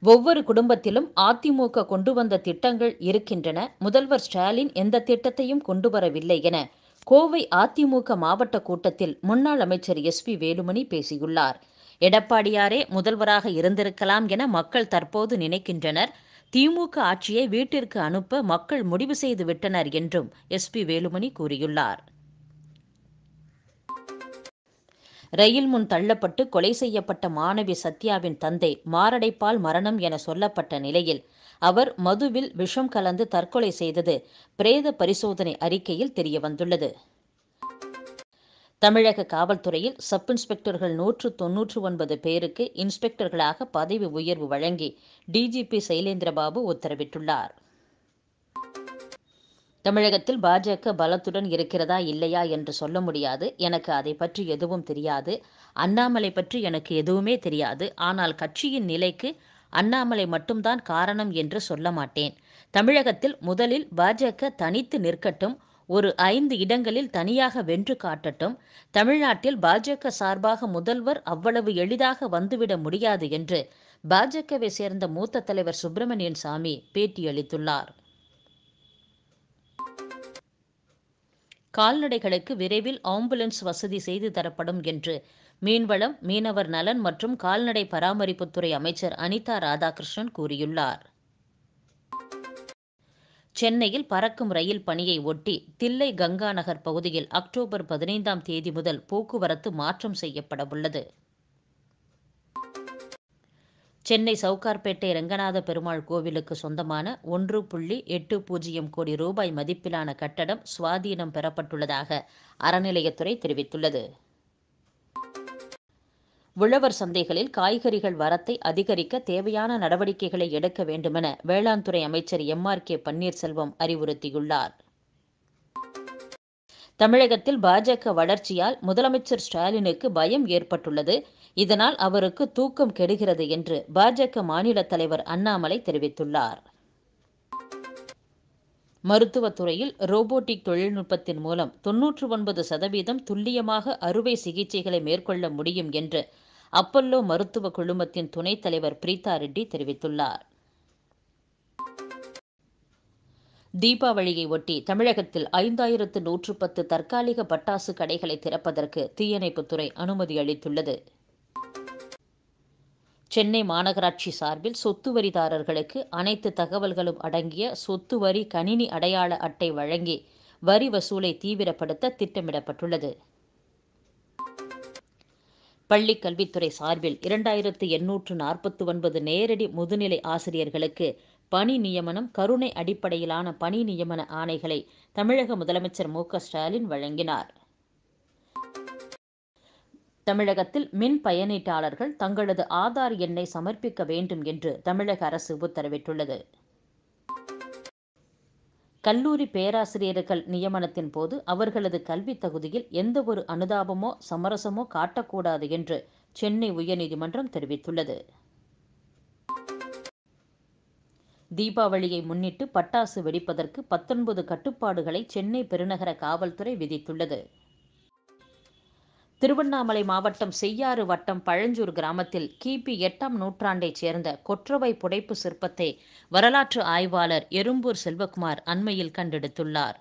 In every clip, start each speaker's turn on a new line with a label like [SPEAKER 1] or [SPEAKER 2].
[SPEAKER 1] ஒவ்வொரு குடும்பத்திலும் அதிமுக கொண்டு வந்த திட்டங்கள் இருக்கின்றன முதல்வர் ஸ்டாலின் எந்த திட்டத்தையும் கொண்டு வரவில்லை என கோவை அதிமுக மாவட்ட கூட்டத்தில் முன்னாள் அமைச்சர் எஸ் பி வேலுமணி பேசியுள்ளார் எடப்பாடியாரே முதல்வராக இருந்திருக்கலாம் என மக்கள் தற்போது நினைக்கின்றனர் திமுக ஆட்சியை வீட்டிற்கு அனுப்ப மக்கள் முடிவு செய்து விட்டனர் என்றும் எஸ் பி வேலுமணி கூறியுள்ளார் ரயில் முன் தள்ளப்பட்டு கொலை செய்யப்பட்ட மாணவி சத்யாவின் தந்தை மாரடைப்பால் மரணம் என சொல்லப்பட்ட நிலையில் அவர் மதுவில் விஷம் கலந்து தற்கொலை செய்தது பிரேத பரிசோதனை அறிக்கையில் தெரியவந்துள்ளது தமிழக காவல்துறையில் சப் இன்ஸ்பெக்டர்கள் நூற்று தொன்னூற்று ஒன்பது பேருக்கு இன்ஸ்பெக்டர்களாக பதவி உயர்வு வழங்கி டிஜிபி சைலேந்திரபாபு உத்தரவிட்டுள்ளார் தமிழகத்தில் பாஜக பலத்துடன் இருக்கிறதா இல்லையா என்று சொல்ல முடியாது எனக்கு அதை பற்றி எதுவும் தெரியாது அண்ணாமலை பற்றி எனக்கு எதுவுமே தெரியாது ஆனால் கட்சியின் நிலைக்கு அண்ணாமலை மட்டும்தான் காரணம் என்று சொல்ல மாட்டேன் தமிழகத்தில் முதலில் பாஜக தனித்து நிற்கட்டும் ஒரு ஐந்து இடங்களில் தனியாக வென்று காட்டட்டும் தமிழ்நாட்டில் பாஜக சார்பாக முதல்வர் அவ்வளவு எளிதாக வந்துவிட முடியாது என்று பாஜகவை சேர்ந்த மூத்த தலைவர் சுப்பிரமணியன் சாமி பேட்டியளித்துள்ளார் கால்நடைகளுக்கு விரைவில் ஆம்புலன்ஸ் வசதி செய்து தரப்படும் என்று மீன்வளம் மீனவர் நலன் மற்றும் கால்நடை பராமரிப்புத்துறை அமைச்சர் அனிதா ராதாகிருஷ்ணன் கூறியுள்ளார் சென்னையில் பறக்கும் ரயில் பணியை ஒட்டி தில்லை கங்கா நகர் பகுதியில் அக்டோபர் பதினைந்தாம் தேதி முதல் போக்குவரத்து மாற்றம் செய்யப்பட உள்ளது சென்னை சவுகார்பேட்டை ரங்கநாத பெருமாள் கோவிலுக்கு சொந்தமான ஒன்று புள்ளி எட்டு பூஜ்ஜியம் கோடி ரூபாய் மதிப்பிலான கட்டடம் சுவாதீனம் பெறப்பட்டுள்ளதாக அறநிலையத்துறை தெரிவித்துள்ளது உழவர் சந்தைகளில் காய்கறிகள் வரத்தை அதிகரிக்க தேவையான நடவடிக்கைகளை எடுக்க வேண்டுமென வேளாண் துறை அமைச்சர் எம் ஆர் கே பன்னீர்செல்வம் அறிவுறுத்தியுள்ளார் தமிழகத்தில் பாஜக வளர்ச்சியால் முதலமைச்சர் ஸ்டாலினுக்கு பயம் ஏற்பட்டுள்ளது இதனால் அவருக்கு தூக்கம் கெடுகிறது என்று பாஜக மாநில தலைவர் அண்ணாமலை தெரிவித்துள்ளார் மருத்துவத்துறையில் ரோபோட்டிக் தொழில்நுட்பத்தின் மூலம் தொன்னூற்று ஒன்பது சதவீதம் துல்லியமாக அறுவை சிகிச்சைகளை மேற்கொள்ள முடியும் என்று அப்பல்லோ மருத்துவ குழுமத்தின் துணைத் தலைவர் பிரீதா ரெட்டி தெரிவித்துள்ளார் தீபாவளியை ஒட்டி தமிழகத்தில் ஐந்தாயிரத்து நூற்று பத்து தற்காலிக பட்டாசு கடைகளை திறப்பதற்கு தீயணைப்புத்துறை அனுமதி அளித்துள்ளது சென்னை மாநகராட்சி சார்பில் சொத்து வரிதாரர்களுக்கு அனைத்து தகவல்களும் அடங்கிய சொத்து வரி கணினி அடையாள அட்டை வழங்கி வரி வசூலை தீவிரப்படுத்த திட்டமிடப்பட்டுள்ளது பள்ளிக் கல்வித்துறை சார்பில் இரண்டாயிரத்து எண்ணூற்று நாற்பத்தி ஒன்பது நேரடி முதுநிலை ஆசிரியர்களுக்கு பணி நியமனம் கருணை அடிப்படையிலான பணி நியமன ஆணைகளை தமிழக முதலமைச்சர் மு ஸ்டாலின் வழங்கினார் தமிழகத்தில் மின் பயனீட்டாளர்கள் தங்களது ஆதார் எண்ணை சமர்ப்பிக்க வேண்டும் என்று தமிழக அரசு உத்தரவிட்டுள்ளது கல்லூரி பேராசிரியர்கள் நியமனத்தின் போது அவர்களது கல்வி தகுதியில் எந்த ஒரு அனுதாபமோ சமரசமோ காட்டக்கூடாது என்று சென்னை உயர்நீதிமன்றம் தெரிவித்துள்ளது தீபாவளியை முன்னிட்டு பட்டாசு வெடிப்பதற்கு பத்தொன்பது கட்டுப்பாடுகளை சென்னை பெருநகர காவல்துறை விதித்துள்ளது திருவண்ணாமலை மாவட்டம் செய்யாறு வட்டம் பழஞ்சூர் கிராமத்தில் கிபி எட்டாம் நூற்றாண்டைச் சேர்ந்த கொற்றவை புடைப்பு சிற்பத்தை வரலாற்று ஆய்வாளர் எறும்பூர் செல்வகுமார் அண்மையில் கண்டெடுத்துள்ளார்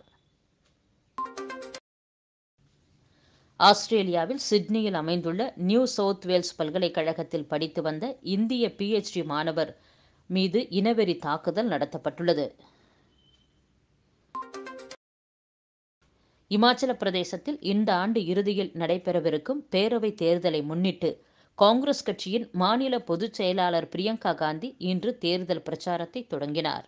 [SPEAKER 1] ஆஸ்திரேலியாவில் சிட்னியில் அமைந்துள்ள நியூ சவுத் வேல்ஸ் பல்கலைக்கழகத்தில் படித்து வந்த இந்திய பிஎச்டி மாணவர் மீது இனவெறி தாக்குதல் நடத்தப்பட்டுள்ளது இமாச்சல பிரதேசத்தில் இந்த ஆண்டு இறுதியில் நடைபெறவிருக்கும் பேரவைத் தேர்தலை முன்னிட்டு காங்கிரஸ் கட்சியின் மாநில பொதுச் செயலாளர் பிரியங்கா காந்தி இன்று தேர்தல் பிரச்சாரத்தை தொடங்கினார்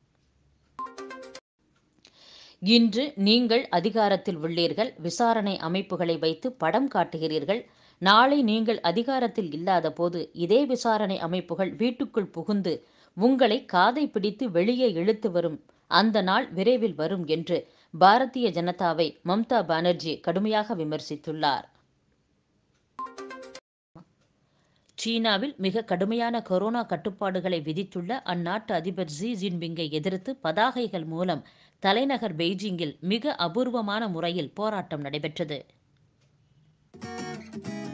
[SPEAKER 1] இன்று நீங்கள் அதிகாரத்தில் உள்ளீர்கள் விசாரணை அமைப்புகளை வைத்து படம் காட்டுகிறீர்கள் நாளை நீங்கள் அதிகாரத்தில் இல்லாத போது இதே விசாரணை அமைப்புகள் வீட்டுக்குள் புகுந்து உங்களை காதை பிடித்து வெளியே இழுத்து வரும் அந்த நாள் விரைவில் வரும் என்று பாரதிய ஜனதாவை மம்தா பானர்ஜி கடுமையாக விமர்சித்துள்ளார் சீனாவில் மிக கடுமையான கொரோனா கட்டுப்பாடுகளை விதித்துள்ள அந்நாட்டு அதிபர் ஜி ஜின்பிங்கை எதிர்த்து பதாகைகள் மூலம் தலைநகர் பெய்ஜிங்கில் மிக அபூர்வமான முறையில் போராட்டம் நடைபெற்றது